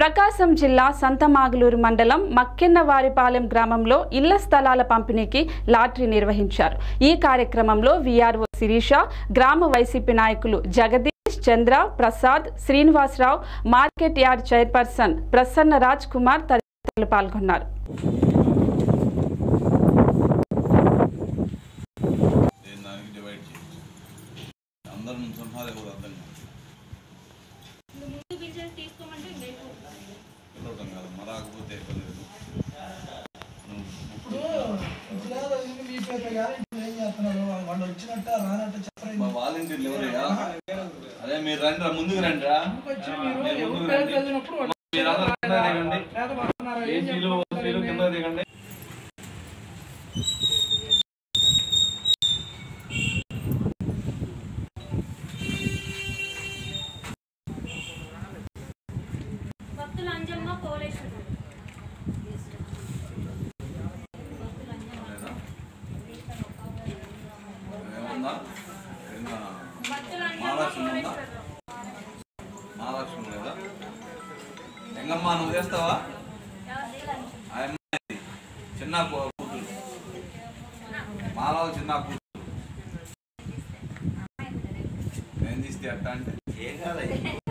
ప్రకాశం జిల్లా సంతమాగులూరు మండలం మక్కెన్నవారిపాలెం గ్రామంలో ఇళ్ల స్థలాల పంపిణీకి లాటరీ నిర్వహించారు ఈ కార్యక్రమంలో విఆర్ఓ శిరీష గ్రామ వైసీపీ నాయకులు Jagadish Chandra Prasad Srinivasa Rao market yard chairperson Prasanna Raj Kumar తదితరులు పాల్గొన్నారు నేను దానికి డివైడ్ చేయొచ్చు అందరు నుంచుంటున్నారు ఎవరు అర్థం కాదు ముందు పిలిచేసి తీసుకోమంటే ఇంకెక్కువ పిలవటం కాదు మరాకపోతే ఇబ్బంది లేదు నువ్వు ఇప్పుడు మీ పేపర్ కానీ ఇప్పుడు ఏం చేస్తున్నారు వాళ్ళు వచ్చినట్ట రానట్ట చెప్పలేదు మా వాలంటీర్లు ఎవరయ్యా అదే మీరు రండి రా, ముందుకు రండి రా వచ్చి మీరు మీరు ఎవరు ముందుకు పేరు రండి. చదివినప్పుడు వాళ్ళు మీరు అందరూ కింద దిగండి పేద పడుతున్నారు, ఏం ఏసీలు చెప్తున్నారు ఓసీలు ఏంటి? కింద దిగండి భక్తుల అంజమ్మ కోలేశ్వరం లేదా? ఏముందా కింద భక్తుల అంజమ్మ మహాలక్ష్మి ఉందా కోలేశ్వరం మహాలక్ష్మి లేదా ఎంగమ్మ నువ్వు చేస్తావా ఆ అమ్మాయి చిన్న కూ- కూతురు మాలవ చిన్న కూతురు నేను తీస్తే అట్ట అంటే ఏం కాదు